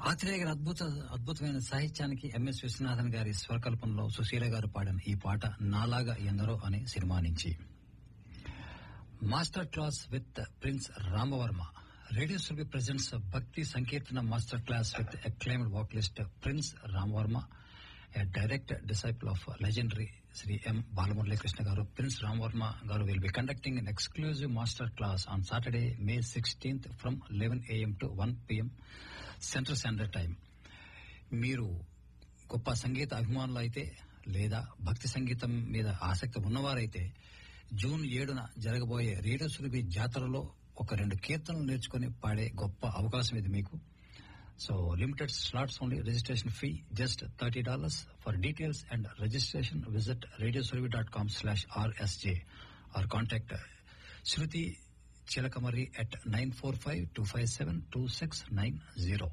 ఆత్రేయ గారి అద్భుత అద్భుతమైన సాహిత్యానికి ఎంఎస్ విశ్వనాథన్ గారి స్వరకల్పనలో సుశీల గారు పాడిన ఈ పాట నాలాగా ఎందరో అనే సినిమా నుంచి master class with prince Ramavarma radio Surabhi presents భక్తి సంకీర్తన master class with acclaimed vocalist prince Ramavarma a direct disciple of legendary Sri M. Balamurali గారు ప్రిన్స్ రామవర్మ గారు will be conducting an exclusive master class on Saturday, May 16th from 11 a.m. to 1 p.m. Central Standard Time. మీరు గొప్ప సంగీత అభిమానులు అయితే లేదా భక్తి సంగీతం మీద ఆసక్తి ఉన్నవారైతే జూన్ ఏడున జరగబోయే రేడియో సురభి జాతరలో ఒక రెండు కీర్తనలు నేర్చుకుని పాడే గొప్ప అవకాశం ఇది మీకు so limited slots only registration fee just thirty dollars for details and registration visit radio Surabhi dot com slash RSJ or contact Shruti Chilakamarri at nine four five two five seven two six nine zero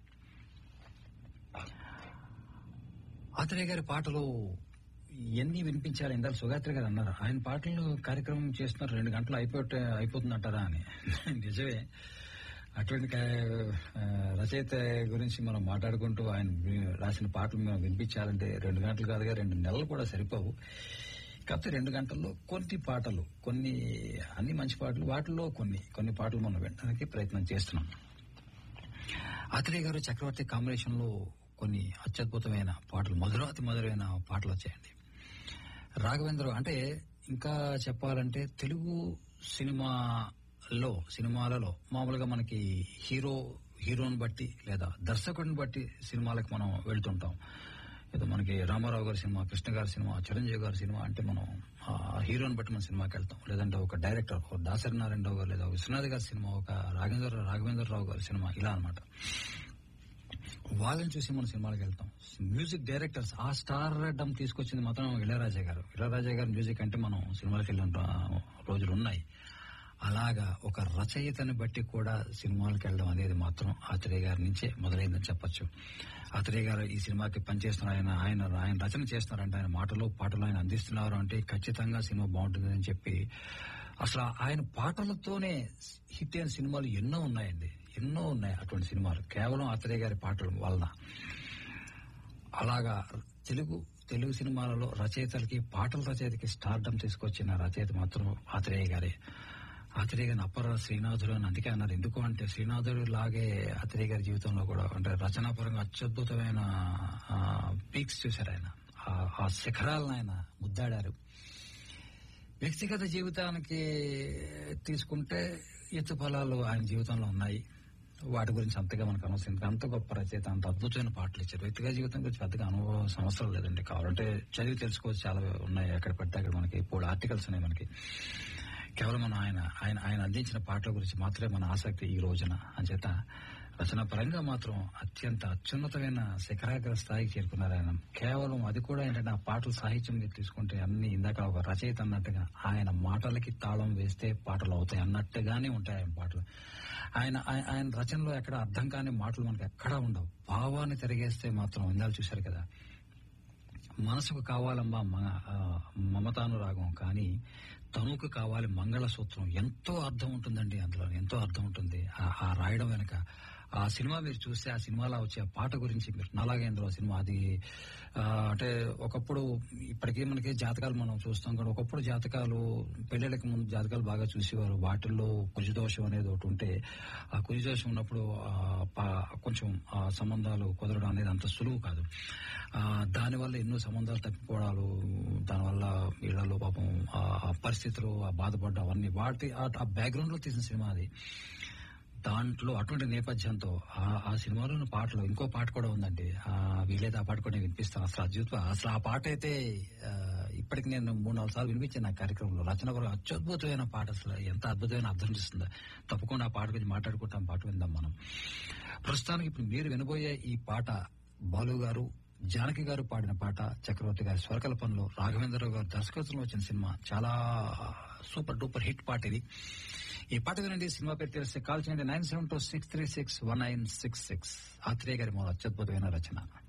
Athreya గారి పాటలు ఎన్ని వినిపించారు ఇందాక సుగాత్రి గారు అన్నారు ఆయన పాటలు కార్యక్రమం చేస్తున్నారు రెండు గంటలు అయిపోతే అయిపోతుందంటారా అని నిజమే అటువంటి కా- ఆ, రచయిత గురించి మనం మాట్లాడుకుంటూ ఆయన వి- రాసిన పాటలు మనం వినిపించాలంటే రెండు గంటలు కాదుగా రెండు నెలలు కూడా సరిపోవు కాకపోతే రెండు గంటల్లో కొన్ని పాటలు కొన్ని అన్ని మంచి పాటలు వాటిల్లో కొన్ని కొన్ని పాటలు మనం వినడానికి ప్రయత్నం చేస్తున్నాం ఆత్రేయ గారు చక్రవర్తి కాంబినేషన్ లో కొన్ని అత్యద్భుతమైన పాటలు మధురాతి మధురమైన పాటలు వచ్చాయండి రాఘవేంద్ర అంటే ఇంకా చెప్పాలంటే తెలుగు సినిమాలో సినిమాలలో మామూలుగా మనకి హీరో హీరోని బట్టి లేదా దర్శకుడిని బట్టి సినిమాలకు మనం వెళ్తుంటాం ఏదో మనకి రామారావు గారి సినిమా కృష్ణ గారి సినిమా చిరంజీవి గారి సినిమా అంటే మనం ఆ హీరోని బట్టి మన సినిమాకి వెళ్తాం లేదంటే ఒక డైరెక్టర్ ఒక దాసరి నారాయణరావు గారు లేదా విశ్వనాథ్ గారి సినిమా ఒక రాఘవేంద్ర రాఘవేంద్రరావు గారి సినిమా ఇలా అన్నమాట వాళ్ళని చూసి మన సినిమాలకు వెళ్తాం మ్యూజిక్ డైరెక్టర్స్ ఆ స్టార్ డమ్ తీసుకొచ్చింది మాత్రం ఇళయరాజా గారు ఇళయరాజా గారి మ్యూజిక్ అంటే మనం సినిమాలకు వెళ్ళిన రోజులు ఉన్నాయి అలాగా ఒక రచయితని బట్టి కూడా సినిమాలకు వెళ్ళడం అనేది మాత్రం ఆత్రేయ గారి నుంచే మొదలైందని చెప్పొచ్చు ఆత్రేయ గారు ఈ సినిమాకి పనిచేస్తున్నారు ఆయన ఆయన ఆయన రచన చేస్తున్నారంటే ఆయన మాటలు పాటలు ఆయన అందిస్తున్నారు అంటే ఖచ్చితంగా సినిమా బాగుంటుందని చెప్పి అసలు ఆయన పాటలతోనే హిట్ అయిన సినిమాలు ఎన్నో ఉన్నాయండి ఎన్నో ఉన్నాయి అటువంటి సినిమాలు కేవలం ఆత్రేయ గారి పాటల వలన అలాగా తెలుగు తెలుగు సినిమాలలో రచయితలకి పాటల రచయితకి స్టార్డమ్ తీసుకొచ్చిన రచయిత మాత్రం ఆత్రేయ గారే ఆత్రేయ గారిని అప్పర శ్రీనాథుడు అని అందుకే అన్నారు ఎందుకు అంటే శ్రీనాథుడు లాగే ఆత్రేయ గారి జీవితంలో కూడా అంటే రచనాపరంగా అత్యద్భుతమైన పీక్స్ చూశారు ఆయన ఆ- ఆ శిఖరాలను ఆయన ముద్దాడారు వ్యక్తిగత జీవితానికి తీసుకుంటే ఎత్తు ఫలాలు ఆయన జీవితంలో ఉన్నాయి వాటి గురించి అంతగా మనకు అనవసరం ఎందుకంటే అంత గొప్ప రచయిత అంత అద్భుతమైన పాటలు ఇచ్చారు వ్యక్తిగత జీవితం గురించి పెద్దగా అనుభవం అవసరం లేదండి కావాలంటే చదివి తెలుసుకోవచ్చు చాలా ఉన్నాయి ఎక్కడ పడితే అక్కడ మనకి ఇప్పుడు ఆర్టికల్స్ ఉన్నాయి మనకి కేవలం మన ఆయన ఆయన ఆయన అందించిన పాటల గురించి మాత్రమే మన ఆసక్తి ఈ రోజున అంచేత రచనా పరంగా మాత్రం అత్యంత అత్యున్నతమైన శిఖరాగ్ర స్థాయికి చేరుకున్నారు ఆయన కేవలం అది కూడా ఏంటంటే ఆ పాటల సాహిత్యం మీరు తీసుకుంటే అన్ని ఇందాక ఒక రచయిత అన్నట్టుగా ఆయన మాటలకి తాళం వేస్తే పాటలు అవుతాయి అన్నట్టుగానే ఉంటాయి ఆయన పాటలు ఆయన ఆయన- ఆయన రచనలో ఎక్కడ అర్థం కాని మాటలు మనకి ఎక్కడా ఉండవు భావాన్ని తిరిగేస్తే మాత్రం ఇందాలు చూశారు కదా మనసుకు కావాలమ్మా మ- ఆ, మమతానురాగం కానీ తనుకు కావాలి మంగళసూత్రం ఎంతో అర్థం ఉంటుందండి అందులో ఎంతో అర్థం ఉంటుంది ఆ- ఆ రాయడం వెనక ఆ సినిమా మీరు చూస్తే ఆ సినిమాలో వచ్చే ఆ పాట గురించి మీరు నాలాగేంద్ర సినిమా అది ఆ, అంటే ఒకప్పుడు ఇప్పటికీ మనకి జాతకాలు మనం చూస్తాం కానీ ఒకప్పుడు జాతకాలు పెళ్లిళ్ళకి ముందు జాతకాలు బాగా చూసేవారు వాటిల్లో కుజదోషం అనేది ఒకటి ఉంటే ఆ కుజదోషం ఉన్నప్పుడు ఆ, పా- కొంచెం ఆ సంబంధాలు కుదరడం అనేది అంత సులువు కాదు ఆ, దానివల్ల ఎన్నో సంబంధాలు తప్పిపోవడాలు దానివల్ల వీళ్ళలో పాపం ఆ ఆ పరిస్థితులు ఆ బాధపడ్డం అవన్నీ వాటి ఆ- ఆ బ్యాక్గ్రౌండ్ లో తీసిన సినిమా అది దాంట్లో అటువంటి నేపథ్యంతో ఆ ఆ సినిమాలోని పాటలు ఇంకో పాట కూడా ఉందండి ఆ వీలైతే ఆ పాట కూడా నేను వినిపిస్తాను అసలు అద్భుత అసలు ఆ పాట అయితే ఆ, ఇప్పటికి నేను మూడు నాలుగు సార్లు వినిపించాను నా కార్యక్రమంలో రచన కూడా అత్యద్భుతమైన పాట అసలు ఎంత అద్భుతమైన అర్థం ఇస్తుందో తప్పకుండా ఆ పాట గురించి మాట్లాడుకుంటాం పాట విందాం మనం ప్రస్తుతానికి ఇప్పుడు మీరు వినబోయే ఈ పాట బాలు గారు జానకి గారు పాడిన పాట చక్రవర్తి గారి స్వరకల్పనలో రాఘవేంద్రరావు గారు దర్శకత్వంలో వచ్చిన సినిమా చాలా సూపర్ డూపర్ హిట్ పాట ఇది ఈ పాట వినండి సినిమా పేరు తెలిస్తే కాల్ చేయండి nine seven two six three six one nine six six Athreya గారి మూల అత్యద్భుతమైన రచన